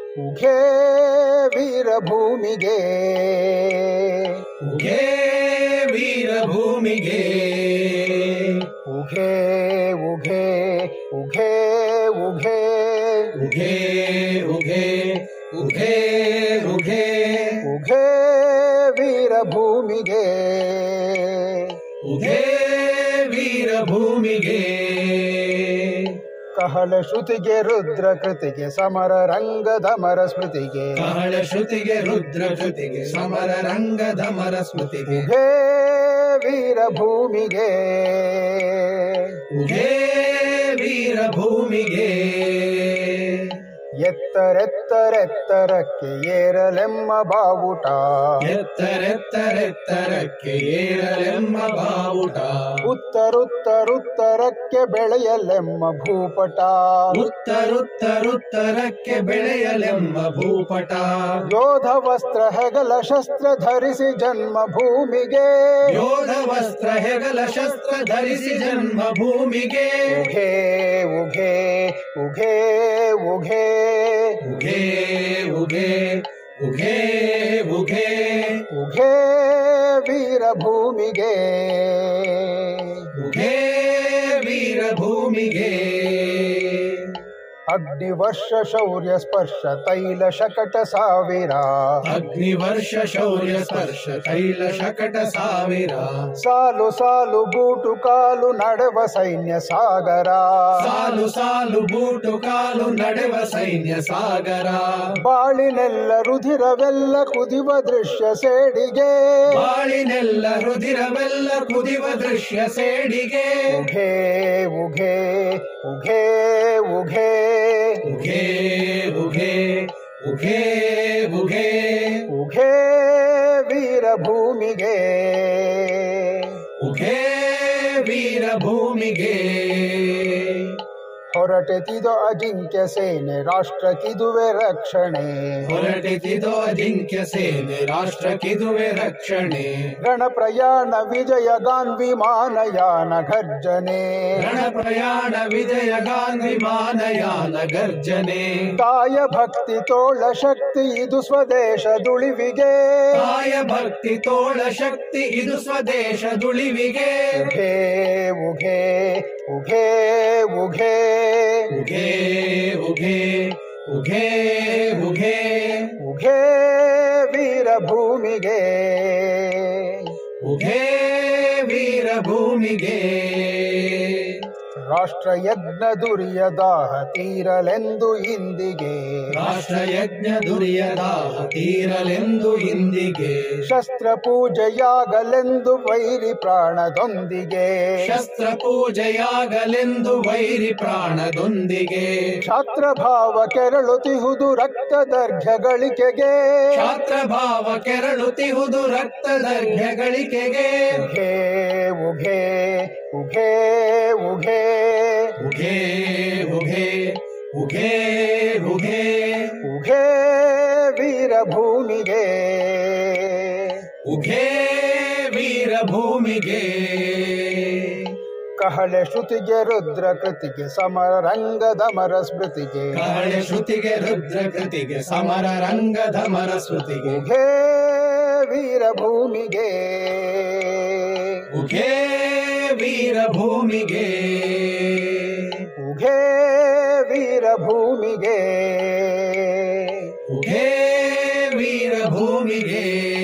ಉಘೇ ವೀರಭೂಮಿಗೆ ಉಘೇ ವೀರಭೂಮಿಗೆ ಉಘೇ ಉಘೇ ಉಘೇ ಉಘೇ ಉಘೇ ಉಘೇ ಉಘೇ ಉಘೇ ಉಘೇ ವೀರಭೂಮಿಗೆ ಉಘೇ ವೀರಭೂಮಿಗೆ ಕಹಳ ಶ್ರುತಿಗೆ ರುದ್ರ ಕೃತಿಗೆ ಸಮರ ರಂಗಧಮರ ಸ್ಮೃತಿಗೆ ಕಹಳ ಶ್ರುತಿಗೆ ರುದ್ರ ಕೃತಿಗೆ ಸಮರ ರಂಗಧಮರ ಸ್ಮೃತಿಗೆ ಉಘೇ ವೀರಭೂಮಿಗೆ ಉಘೇ ವೀರಭೂಮಿಗೆ ಎತ್ತರೆತ್ತರೆತ್ತರಕ್ಕೆ ಏರಲೆಮ್ಮ ಬಾವುಟ ಎತ್ತರೆತ್ತರೆತ್ತರಕ್ಕೆ ಏರಲೆಮ್ಮ ಬಾವುಟ ಉತ್ತರುತ್ತರುತ್ತರಕ್ಕೆ ಬೆಳೆಯಲೆಮ್ಮ ಭೂಪಟ ಉತ್ತರುತ್ತರುತ್ತರಕ್ಕೆ ಬೆಳೆಯಲೆಮ್ಮ ಭೂಪಟ ಯೋಧ ವಸ್ತ್ರ ಹೆಗಲ ಶಸ್ತ್ರ ಧರಿಸಿ ಜನ್ಮ ಭೂಮಿಗೆ ಯೋಧ ವಸ್ತ್ರ ಹೆಗಲ ಶಸ್ತ್ರ ಧರಿಸಿ ಜನ್ಮ ಭೂಮಿಗೆ ಉಘೇ ಉಘೇ ಉಘೇ ಉಘೇ ಉಘೇ ಉಘೇ ಉಘೇ ಉಘೇ ಉಘೇ ವೀರಭೂಮಿಗೆ ಉಘೇ ವೀರಭೂಮಿಗೆ ಅಗ್ನಿವರ್ಷ ಶೌರ್ಯ ಸ್ಪರ್ಶ ತೈಲ ಶಕಟ ಸಾವಿರ ಅಗ್ನಿವರ್ಷ ಶೌರ್ಯ ಸ್ಪರ್ಶ ತೈಲ ಶಕಟ ಸಾವಿರ ಸಾಲು ಸಾಲು ಬೂಟು ಕಾಲು ನಡೆವ ಸೈನ್ಯ ಸಾಗರ ಸಾಲು ಸಾಲು ಬೂಟು ಕಾಲು ನಡೆವ ಸೈನ್ಯ ಸಾಗರ ಬಾಳಿನೆಲ್ಲ ರುಧಿರವೆಲ್ಲ ಕುದಿವ ದೃಶ್ಯ ಸೇಡಿಗೆ ಬಾಳಿನೆಲ್ಲ ರುಧಿರವೆಲ್ಲ ಕುದಿವ ದೃಶ್ಯ ಸೇಡಿಗೆ ಉಘೇ ಉಘೇ ಉಘೇ ಉಘೇ ಉಘೇ ಉಘೇ ಉಘೇ ಉಘೇ ಉಘೇ ವೀರಭೂಮಿಗೆ ಉಘೇ ವೀರಭೂಮಿಗೆ ಹೊರಟೆತಿದು ಅಜಿಂಕ್ಯ ಸೇನೆ ರಾಷ್ಟ್ರಕ್ಕಿದುವೆ ರಕ್ಷಣೆ ಹೊರಟಿತಿದೋ ಅಜಿಂಕ್ಯ ಸೇನೆ ರಾಷ್ಟ್ರಕ್ಕಿದುವೆ ರಕ್ಷಣೆ ರಣ ಪ್ರಯಾಣ ವಿಜಯ ಗಾನ್ ವಿಮಾನಯಾನ ಘರ್ಜನೆ ರಣ ಪ್ರಯಾಣ ವಿಜಯ ಗಾಂಧಿ ಮಾನಯಾನ ಗರ್ಜನೆ ಕಾಯ ಭಕ್ತಿ ತೋಳ ಶಕ್ತಿ ಇದು ಸ್ವದೇಶ ದುಳಿವಿಗೆ ಕಾಯ ಭಕ್ತಿ ತೋಳ ಶಕ್ತಿ ಇದು ಸ್ವದೇಶ ದುಳಿವಿಗೆ ಉಘೇ ಉಘೇ ಉಘೇ ಉಘೇ ಉಘೇ ಉಘೇ ಉಘೇ ಉಘೇ ಉಘೇ ವೀರಭೂಮಿಗೆ ಉಘೇ ವೀರಭೂಮಿಗೆ ರಾಷ್ಟ್ರ ಯಜ್ಞ ದುರಿಯ ದಾಹ ತೀರಲೆಂದು ಇಂದಿಗೆ ರಾಷ್ಟ್ರಯಜ್ಞ ದುರ್ಯದಾಹ ತೀರಲೆಂದು ಇಂದಿಗೆ ಶಸ್ತ್ರ ಪೂಜೆಯಾಗಲೆಂದು ವೈರಿ ಪ್ರಾಣದೊಂದಿಗೆ ಶಸ್ತ್ರ ಪೂಜೆಯಾಗಲೆಂದು ವೈರಿ ಪ್ರಾಣದೊಂದಿಗೆ ಛಾತ್ರ ಭಾವ ಕೆರಳುತಿಹುದು ರಕ್ತದರ್ಘ್ಯ ಗಳಿಕೆಗೆ ಛಾತ್ರ ಭಾವ ಕೆರಳುತಿಹುದು ರಕ್ತದರ್ಘ್ಯ ಗಳಿಕೆಗೆ ಉಘೇ ಉಘೇ ಉಘೇ ಉಘೇ ಉಘೇ ಉಘೇ ಉಘೇ ಉಘೇ ಉಘೇ ವೀರಭೂಮಿಗೆ ಉಘೇ ವೀರಭೂಮಿಗೆ ಕಹಳೆ ಶ್ರುತಿಗೆ ರುದ್ರ ಕೃತಿಗೆ ಸಮರ ರಂಗದಮರ ಸ್ಮೃತಿಗೆ ಕಹಳೆ ಶ್ರುತಿಗೆ ರುದ್ರ ಕೃತಿಗೆ ಸಮರ ರಂಗಧಮರ ಸ್ಮೃತಿಗೆ ಉಘೇ ವೀರಭೂಮಿಗೆ ಉಘೇ ವೀರಭೂಮಿಗೆ ಉಘೇ ವೀರಭೂಮಿಗೆ ಉಘೇ ವೀರಭೂಮಿಗೆ